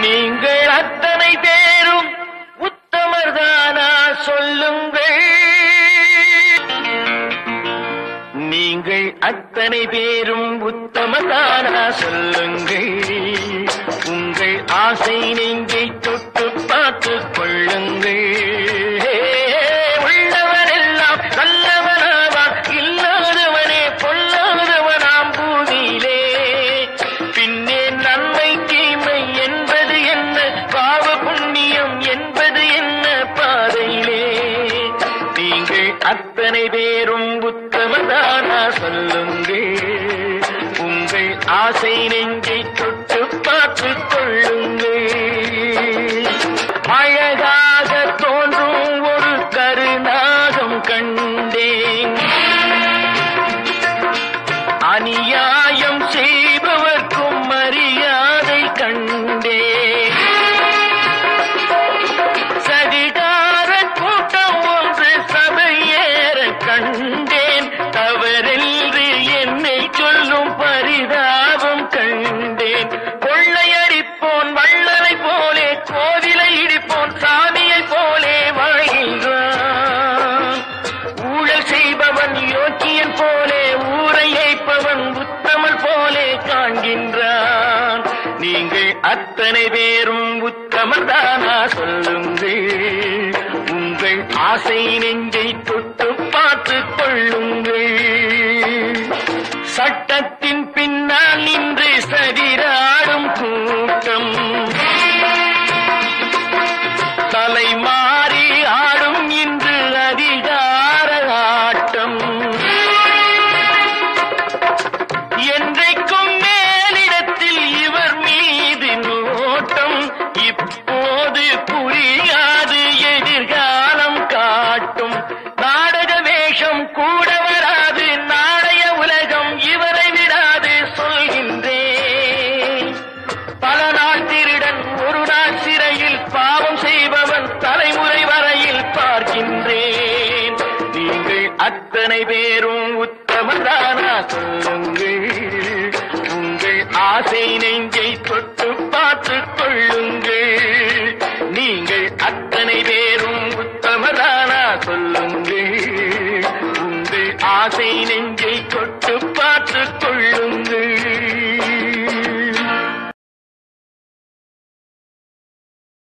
நீங்கள் அத்தனை பேரும் உத்தமர்தானா சொல்லுங்கள் நீங்கள் அத்தனை பேரும் உத்தமதானா சொல்லுங்கள் உங்கள் ஆசை நெஞ்சை தொட்டு பார்த்துக் கொள்ளுங்கள் உள்ளவனெல்லாம் நல்லவனாவான் இல்லாதவனே பொல்லாதவனாம் பூமியிலே பின்னே நன்மை தீமை என்பது என்ன பாவ புண்ணியம் என்பது என்ன பாதையிலே நீங்கள் அத்தனை பேரும் உத்தமதானா சொல்லுங்கள் உங்கள் ஆசை நெஞ்சை தொட்டு பார்த்துக் கொள்ளுங்கள் அழகாக தோன்றும் ஒரு கருநாகம் கண்டேன் அநியாயம் செய்பவர்க்கும் மரியாதை கண்டேன் சதிகார கூட்டம் ஒன்று சபையேற கண்டேன் தவறென்று என்னை சொல்லும் பரிதாபம் கண்டேன் கொள்ளையடிப்போன் வள்ளலை போலே கோவிலை இடிப்போன் சாமியை போலே வாழ்கின்றான் ஊழல் செய்பவன் யோக்கியன் போலே ஊரை ஏய்ப்பவன் உத்தமல் போலே காண்கின்றான் நீங்கள் அத்தனை பேரும் உத்தமர் தானா சொல்லுங்கள் உங்கள் ஆசை நெஞ்சை தொட்டு பார்த்துக் கொள்ளுங்கள் சட்டத்தின் பின்னால் நின்று சதிராடும் கூட்டம் தலை மாறி ஆடும் இன்று அதிகார ஆட்டம் என்றைக்கும் மேலிடத்தில் இவர் மீது நோட்டம் இப்போது புரியாது எதிர்காலம் காட்டும் நாடக வேஷம் கூட வராது நாளைய உலகம் இவரை விடாது சொல்கின்றேன் பல நாள் திருடன் ஒரு நாள் சிறையில் பாவம் செய்பவன் தலைமுறை வரையில் பார்க்கின்றேன் நீங்கள் அத்தனை பேரும் உத்தமதானா சொல்லுங்கள் உங்கள் ஆசை நெஞ்சை தொட்டு பார்த்துக் கொள்ளுங்கள் நீங்கள் அத்தனை பேரும் உத்தமதானா சொல்லுங்கள் உங்கள் ஆசை நெஞ்சை தொட்டு பார்த்துக் கொள்ளுங்கள்